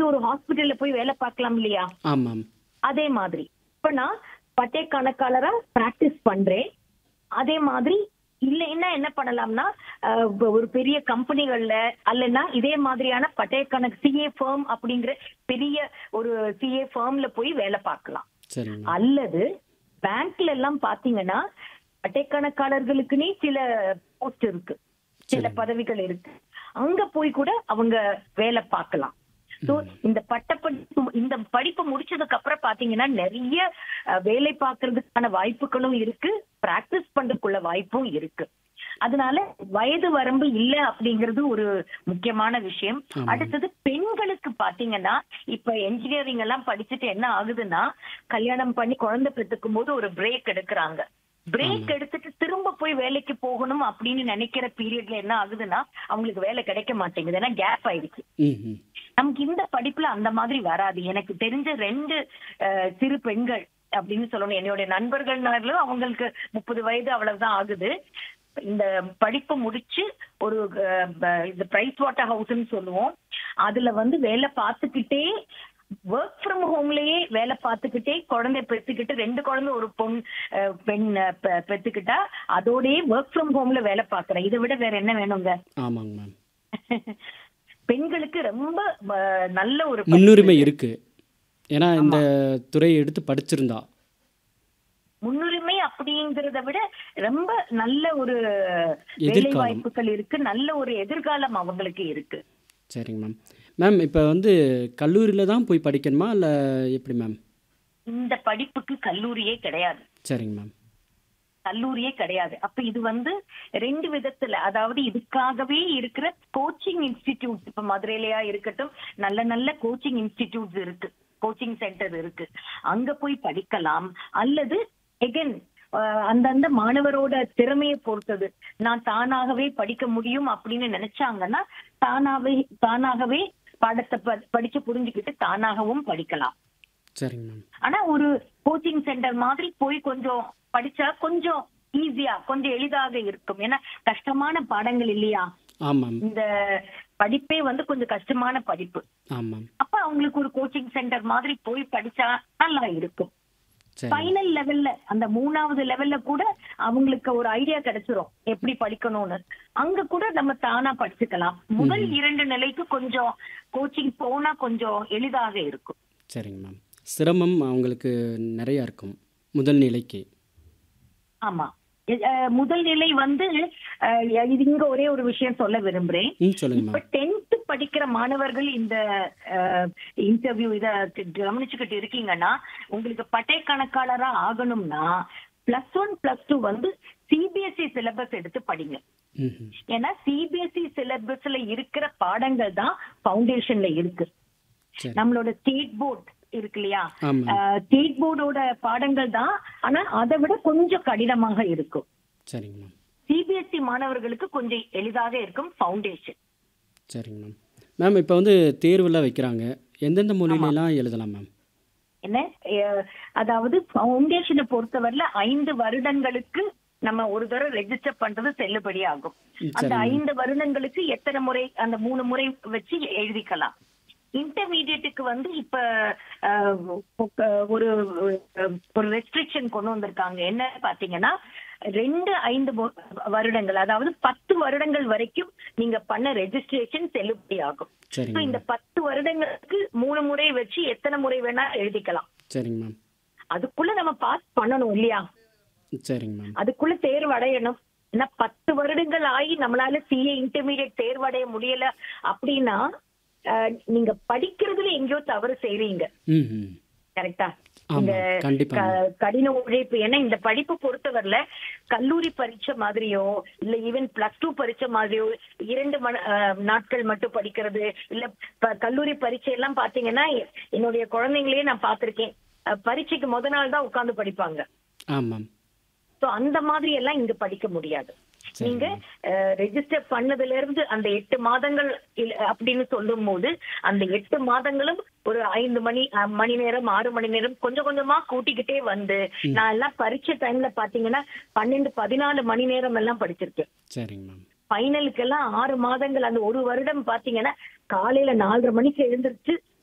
ஒரு ஹாஸ்பிட்டல்ல போய் வேலை பார்க்கலாம் இல்லையா ஆமாம் அதே மாதிரி இப்ப நான் பட்டய கணக்காளரா பிராக்டிஸ் பண்றேன் அதே மாதிரி இல்லைன்னா என்ன பண்ணலாம்னா அஹ், இப்ப ஒரு பெரிய கம்பெனிகள்ல அல்லனா இதே மாதிரியான பட்டய கணக்கு சிஏ ஃபேம் அப்படிங்கிற பெரிய ஒரு சிஏ ஃபேம்ல போய் வேலை பார்க்கலாம் சரிங்க மேம் அல்லது பேங்க்ல எல்லாம் பாத்தீங்கன்னா பட்டய கணக்காளர்களுக்குன்னே சில போஸ்ட் இருக்கு சில சரிங்க. பதவிகள் இருக்கு அங்க போய் கூட அவங்க வேலை பார்க்கலாம் சோ இந்த பட்டப்படிப்பு இந்த படிப்பு முடிச்சதுக்கு அப்புறம் பாத்தீங்கன்னா நிறைய அஹ், வேலை பார்க்கறதுக்கான வாய்ப்புகளும் இருக்கு பிராக்டிஸ் பண்றதுக்குள்ள வாய்ப்பும் இருக்கு அதனால வயது வரம்பு இல்ல அப்படிங்கிறது ஒரு முக்கியமான விஷயம் ஆமா. அடுத்தது பெண்களுக்கு பாத்தீங்கன்னா இப்ப என்ஜினியரிங் எல்லாம் படிச்சுட்டு என்ன ஆகுதுன்னா கல்யாணம் பண்ணி குழந்தை பெற்றுக்கும் போது ஒரு பிரேக் எடுக்கிறாங்க பிரேக் எடுத்துட்டு திரும்ப போய் வேலைக்கு போகணும் அப்படின்னு நினைக்கிற பீரியட்ல என்ன ஆகுதுன்னா அவங்களுக்கு வேலை கிடைக்க மாட்டேங்குது ஏன்னா கேப் ஆயிடுச்சு ம் ம் நமக்கு இந்த படிப்புல அந்த மாதிரி வராது எனக்கு தெரிஞ்ச ரெண்டு அஹ், சிறு பெண்கள் அப்படின்னு சொல்லணும் என்னுடைய நண்பர்கள்னாலும் அவங்களுக்கு முப்பது வயது அவ்வளவுதான் ஆகுது இந்த படிப்பு முடிச்சு ஒரு அஹ், ப- இந்த பிரைஸ் வாட்டர் ஹவுஸ்ன்னு சொல்லுவோம் அதுல வந்து வேலை பார்த்துக்கிட்டே ஒர்க் ஃப்ரம் ஹோம்லயே வேலை பார்த்துக்கிட்டே குழந்தை பெத்துக்கிட்டு ரெண்டு குழந்தை ஒரு பொண் அஹ், பெண் அஹ், பெ- பெத்துக்கிட்டா அதோடயே ஒர்க் ஃப்ரம் ஹோம்ல வேலை பார்க்கறேன் இதை விட வேற என்ன வேணுங்க ஆமாங்க மேம் பெண்களுக்கு ரொம்ப அஹ், நல்ல ஒரு படிப்பு. முன்னுரிமை இருக்கு ஏன்னா இந்த துறையை எடுத்து படிச்சிருந்தா முன்னுரிமை அப்படிங்கறத விட ரொம்ப நல்ல ஒரு வேலை எதிர்காலம். வாய்ப்புகள் இருக்கு நல்ல ஒரு எதிர்காலம் அவங்களுக்கு இருக்கு சரிங்க மேம் மேம் இப்போ வந்து கல்லூரியில் தான் போய் படிக்கணுமா இல்லை எப்படி மேம் இந்த படிப்புக்கு கல்லூரியே கிடையாது சரிங்க மேம் கல்லூரியே கிடையாது அப்ப இது வந்து ரெண்டு விதத்துல அதாவது இதுக்காகவே இருக்கிற கோச்சிங் இன்ஸ்டிடியூட் இப்ப மதுரையிலயா இருக்கட்டும் நல்ல நல்ல கோச்சிங் இன்ஸ்டிடியூட்ஸ் இருக்கு கோச்சிங் சென்டர் இருக்கு அங்க போய் படிக்கலாம் அல்லது எகென் அந்தந்த மாணவரோட திறமையை பொறுத்தது நான் தானாகவே படிக்க முடியும் அப்படின்னு நினைச்சாங்கன்னா தானாவே தானாகவே பாடத்தை ப- படிச்சு புரிஞ்சுக்கிட்டு தானாகவும் படிக்கலாம் சரிங்க மேம் ஆனா ஒரு கோச்சிங் சென்டர் மாதிரி போய் கொஞ்சம் படிச்சா கொஞ்சம் ஈஸியா கொஞ்சம் எளிதாக இருக்கும் ஏன்னா கஷ்டமான பாடங்கள் இல்லையா ஆமாம் இந்த படிப்பே வந்து கொஞ்சம் கஷ்டமான படிப்பு ஆமாம் அப்ப அவங்களுக்கு ஒரு கோச்சிங் சென்டர் மாதிரி போய் படிச்சா நல்லா இருக்கும் சரி ஃபைனல் லெவல்ல அந்த மூணாவது லெவல்ல கூட அவங்களுக்கு ஒரு ஐடியா கிடைச்சிரும் எப்படி படிக்கணும்னு அங்க கூட நம்ம தானா படிச்சுக்கலாம் முதல் இரண்டு நிலைக்கு கொஞ்சம் கோச்சிங் போனா கொஞ்சம் எளிதாக இருக்கும் சரிங்க மேம் சிரமம் அவங்களுக்கு நிறையா இருக்கும் முதல் நிலைக்கு ஆமா எ- அஹ் முதல் நிலை வந்து அஹ் இது இங்க ஒரே ஒரு விஷயம் சொல்ல விரும்புறேன் ம் சொல்லுங்க இப்ப மேம் டென்த் படிக்கிற மாணவர்கள் இந்த இன்டர்வியூ இத கவனிச்சுக்கிட்டு இருக்கீங்கன்னா உங்களுக்கு பட்டய கணக்காளரா ஆகணும்னா பிளஸ் ஒன் பிளஸ் டூ வந்து சிபிஎஸ்இ சிலபஸ் எடுத்து படிங்க ம் ம். ஏன்னா சிபிஎஸ்இ சிலபஸ்ல இருக்கிற பாடங்கள் தான் ஃபவுண்டேஷன்ல இருக்கு சரி நம்மளோட ஸ்டேட் போர்ட் இருக்கு இல்லையா ஆமாம் ஸ்டேட் போர்டோட பாடங்கள் தான் ஆனா அதை விட கொஞ்சம் கடினமாக இருக்கும் சரிங்க மேம் சிபிஎஸ்இ மாணவர்களுக்கு கொஞ்சம் எளிதாக இருக்கும் ஃபவுண்டேஷன் சரிங்க மேம் மேம் இப்போ வந்து தேர்வெல்லாம் வைக்கிறாங்க எந்தெந்த மொழியிலலாம் எழுதலாம் மேம் என்ன அஹ், அதாவது ஃபவுண்டேஷனை பொறுத்தவரையில ஐந்து வருடங்களுக்கு நம்ம ஒரு தடவை ரெஜிஸ்டர் பண்றது செல்லுபடி ஆகும் ம், அந்த சரிங்க ஐந்து வருடங்களுக்கு எத்தனை முறை அந்த மூணு முறை வச்சு எழுதிக்கலாம் இன்டர்மீடியட்டுக்கு வந்து இப்ப அஹ், ஒரு ஒரு ரெஸ்ட்ரிக்ஷன் கொண்டு வந்திருக்காங்க என்ன பாத்தீங்கன்னா ரெண்டு ஐந்து மு- வருடங்கள் அதாவது பத்து வருடங்கள் வரைக்கும் நீங்க பண்ண ரெஜிஸ்ட்ரேஷன் செல்லுபடி ஆகும் So, சரிங்க இந்த மேம் பத்து வருடங்களுக்கு மூணு முறை வச்சு எத்தனை முறை வேணா எழுதிக்கலாம் சரிங்க மேம் அதுக்குள்ள நம்ம பாஸ் பண்ணணும் இல்லையா சரிங்க மேம் அதுக்குள்ள தேர்வு அடையணும் ஏன்னா பத்து வருடங்கள் ஆகி நம்மளால சிஏ இன்டர்மீடியட் தேர்வடைய முடியல அப்படின்னா அஹ், நீங்க படிக்கிறதுல எங்கேயோ தவறு செய்றீங்க ம் ம் கரெக்டா ஆமாம் இந்த கண்டிப்பாக க- கடின உழைப்பு ஏன்னா இந்த படிப்பு பொறுத்தவரையில கல்லூரி பரீட்சை மாதிரியோ இல்ல ஈவன் பிளஸ் டூ பரீட்சை மாதிரியோ இரண்டு மணி அஹ், நாட்கள் மட்டும் படிக்கிறது இல்ல ப- கல்லூரி பரீட்சை எல்லாம் பாத்தீங்கன்னா எ- என்னுடைய குழந்தைங்களே நான் பார்த்திருக்கேன் அஹ், பரீட்சைக்கு முத நாள் தான் உட்கார்ந்து படிப்பாங்க ஆமாம் சோ அந்த மாதிரி எல்லாம் இங்க படிக்க முடியாது சரி. நீங்க ரெஜிஸ்டர் பண்ணதுல இருந்து அந்த எட்டு மாதங்கள் இல்ல- அப்படின்னு சொல்லும் போது அந்த எட்டு மாதங்களும் ஒரு ஐந்து மணி அஹ், மணி நேரம் ஆறு மணி நேரம் கொஞ்சம் கொஞ்சமா கூட்டிக்கிட்டே வந்து நான் எல்லாம் பரீட்சை டைம்ல பாத்தீங்கன்னா பன்னெண்டு பதினாலு மணி நேரம் எல்லாம் படிச்சிருக்கேன் சரிங்க மேம் ஃபைனலுக்கு எல்லாம் ஆறு மாதங்கள் அந்த ஒரு வருடம் பாத்தீங்கன்னா காலையில நாலரை மணிக்கு எழுந்திருச்சு